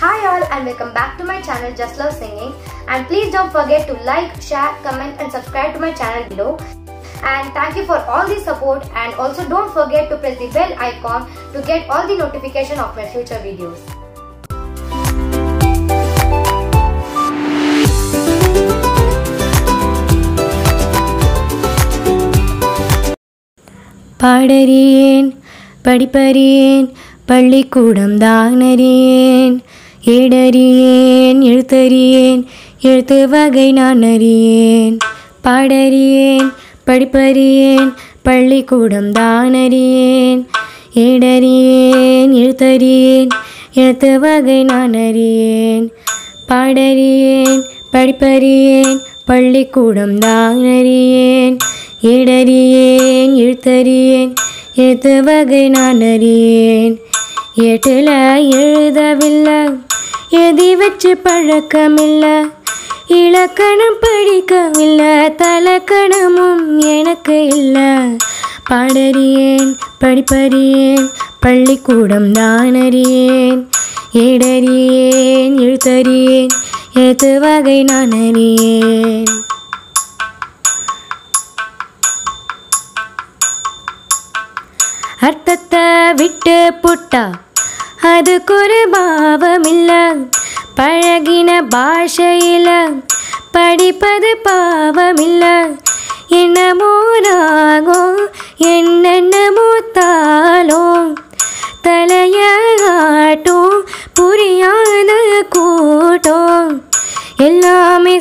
Hi all and welcome back to my channel Just Love Singing and please don't forget to like, share, comment and subscribe to my channel below. And thank you for all the support and also don't forget to press the bell icon to get all the notification of my future videos. பாடறியேன் படிப்பறியேன் பள்ளிக்கூடம் தானறியேன் ஏடறியேன் எழுத்தறியேன் எழுத்து வகை நான் அறியேன் பாடறியேன் படிப்பறியேன் பள்ளிக்கூடம் தானறியேன் ஏடறியேன் எழுத்தறியேன் எழுத்து வகை நான் அறியேன் பாடறியேன் படிப்பறியேன் பள்ளிக்கூடம் தானறியேன் ஏடறியேன் எழுத்தறியேன் எழுத்து வகை நான் அறியேன் ஏட்டில் எழுதவில்லை எதி வச்சு பழக்கமில்லை இலக்கணம் படிக்கவில்லை தலக்கணமும் எனக்கு இல்லை பாடறியேன் படிப்பறியேன் பள்ளிக்கூடம் தான் அறியேன் ஏடறியேன் எழுத்தறியேன் எழுத்து வகை நான் அறியேன் அர்த்தத்தை விட்டு புட்டா அதுக்கு ஒரு பாவமில்ல பழகின பாஷையில படிப்பது பாவமில்ல என்னமோ ராகம் என்னென்னமோ தாளம் தலைய காட்டும் புரியாத கூட்டம் எல்லாமே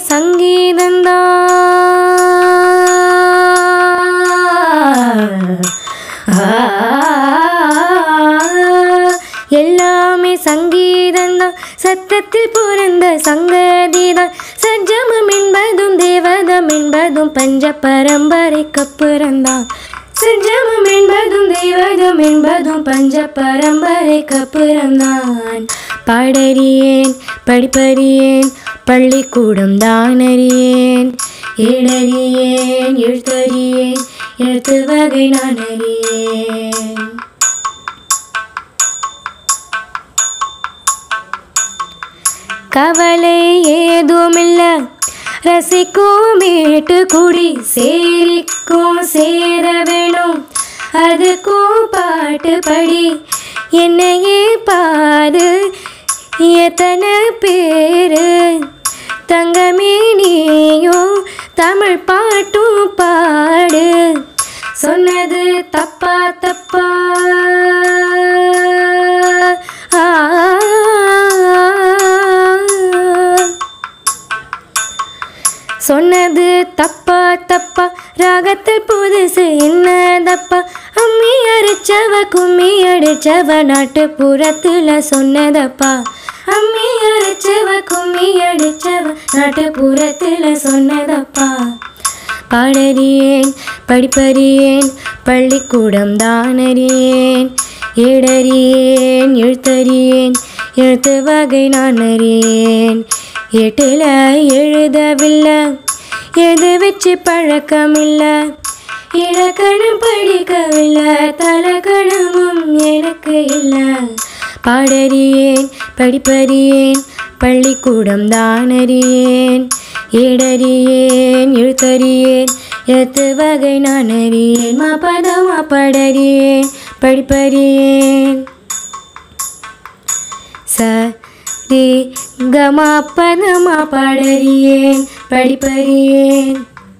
சங்கீதந்தான் எல்லாமே சங்கீதந்தான் சத்தத்தில் பிறந்த சங்கதிதான் சஜமம் என்பதும் தேவதம் என்பதும் பஞ்ச பரம்பரைக்கு பிறந்தான் சஜமம் என்பதும் தேவதம் என்பதும் பஞ்ச பரம்பரைக்கு பிறந்தான் பாடறியேன் படிப்பறியேன் பள்ளிக்கூடம் தான் அறியேன் ஏடறியேன் எழுத்தறியேன் எழுத்து வகை நான் அறியேன் கவலை ஏதுமில்ல ரசிக்கும் மேட்டு குடி சேரிக்கும் சேர வேணும் அதுக்கும் பாட்டு படி என்னையே பாரு எத்தனை பேரு தங்கமே நீயும் தமிழ் பாட்டும் பாடு சொன்னது தப்பா தப்பா ஆ சொன்னது தப்பா தப்பா ராகத்தில் புதுசு என்ன தப்பா அம்மி அரைச்சவ கும்மி அடிச்சவ நாட்டுப்புறத்துல சொன்னதப்பா அம்மி அரைச்சவ கும்மி அடிச்சவ நாட்டுப்புறத்துல சொன்னதப்பா பாடறியேன் படிப்பறியேன் பள்ளிக்கூடம் தான் அறியேன் ஏடறியேன் எழுத்தறியேன் எழுத்து வகை நான் அறியேன் எட்டில் எழுதவில்லை எது வச்சு பழக்கமில்லை இலக்கணம் படிக்கவில்லை தலக்கணமும் எனக்கு இல்லை பாடறியேன் படிப்பறியேன் பள்ளிக்கூடம் தான் அறியேன் ஏடறியேன் எழுத்தறியேன் எழுத்து வகை நான் அறியேன் மாப்பதமா படறியேன் படிப்பறியேன் ச ரே கமா பதமா பாடறியேன் படிப்பறியேன்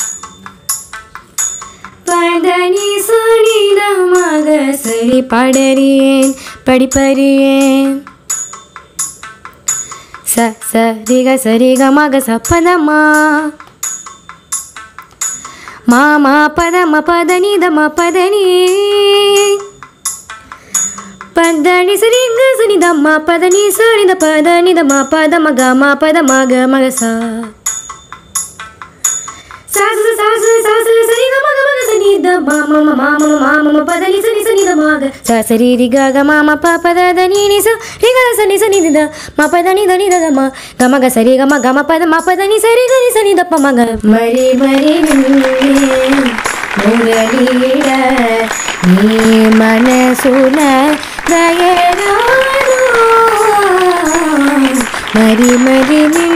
பதனி சுனிதமாக சரி பாடறியேன் படிப்பறியேன் ச ச ரிக சரி கமாக சப்பதமா மாமா பதம பதனி தம பதனி பதனி சரிங்க சுனிதம்மா பதனி சுனித பதனி தம்மா பதம கமா பதம கமக சா சாசு சாசு சாசு சரி கம கமக சனித மாம மாம மாம பதனி சனி சனித மாக ச சரி ரிக க மாம ப பத தனி நி ச ரிக சனி சனி த ம பதனி தனி த ம கமக சரி கம கம பத ம பதனி சரி கரி சனி த ப மக மரி மரி முரளிட நீ மனசுன தயராதோ మరి మరి ని